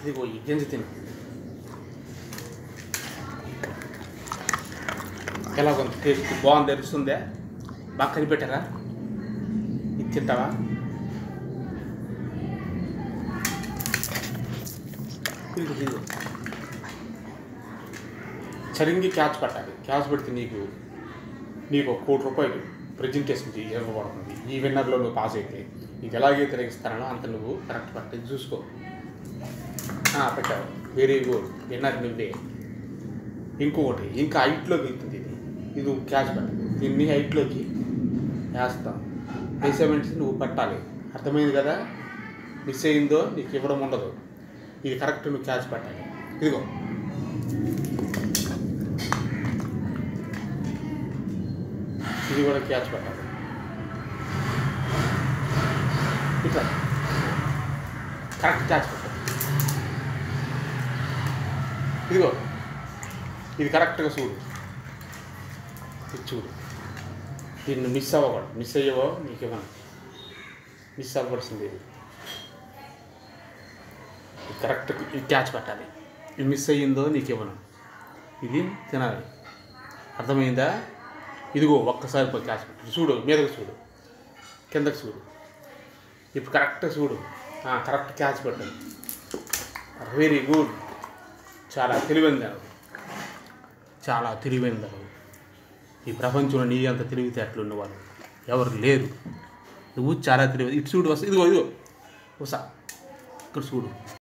ఇదిగో ఈ గింజ తిను ఎలా ఉంది టేస్ట్ బాగుంది తెలుస్తుందే బాగా కనిపెట్టారా ఇది తింటావా ఇదిగో ఇదిగో సరిగ్గా క్యాచ్ పట్టాలి క్యాచ్ పెడితే నీకు నీకు ఒక కోటి రూపాయలు ప్రజెంటేషన్ ఇవ్వబడుతుంది ఈ విన్నర్లో నువ్వు పాస్ అయితే నీకు ఎలాగైతే తొలగిస్తానో అంత నువ్వు కరెక్ట్ పట్టి చూసుకో ఆ, పెట్టావు వెరీ గుడ్ విన్నర్ నువ్వే ఇంకొకటి ఇంకా హైట్లోకి వెళ్తుంది ఇది ఇది క్యాచ్ పట్టదు దీన్ని హైట్లోకి వేస్తాం వేసామంటే నువ్వు పట్టాలి అర్థమైంది కదా మిస్ అయిందో నీకు ఇవ్వడం ఉండదు ఇది కరెక్ట్ నువ్వు క్యాచ్ పట్టాలి ఇదిగో ఇది కూడా క్యాచ్ పట్టాలి ఇట్లా కరెక్ట్ క్యాచ్ పట్టాలి ఇదిగో ఇది కరెక్ట్గా చూడు ఇది చూడు దీన్ని మిస్ అవ్వకూడదు మిస్ అయ్యవో నీకు ఇవ్వను మిస్ అవ్వాల్సింది ఇది ఇది కరెక్ట్ ఇది క్యాచ్ పట్టాలి ఇది మిస్ అయ్యిందో నీకు ఇవ్వను ఇది తినాలి అర్థమైందా ఇదిగో ఒక్కసారి పోయి క్యాచ్ పెట్టు చూడు మీదకు చూడు కిందకు చూడు ఇప్పుడు కరెక్ట్ చూడు ఆ, కరెక్ట్ క్యాచ్ పెట్టండి వెరీ గుడ్ చాలా తెలివైంది చాలా తెలివైంది ఈ ప్రపంచంలో నీ అంత తెలివితేటలు ఉన్నవాళ్ళు ఎవరు లేరు నువ్వు చాలా తెలివి ఇటు చూడు వస్తా ఇదిగో ఇదిగో వసా ఇక్కడ చూడు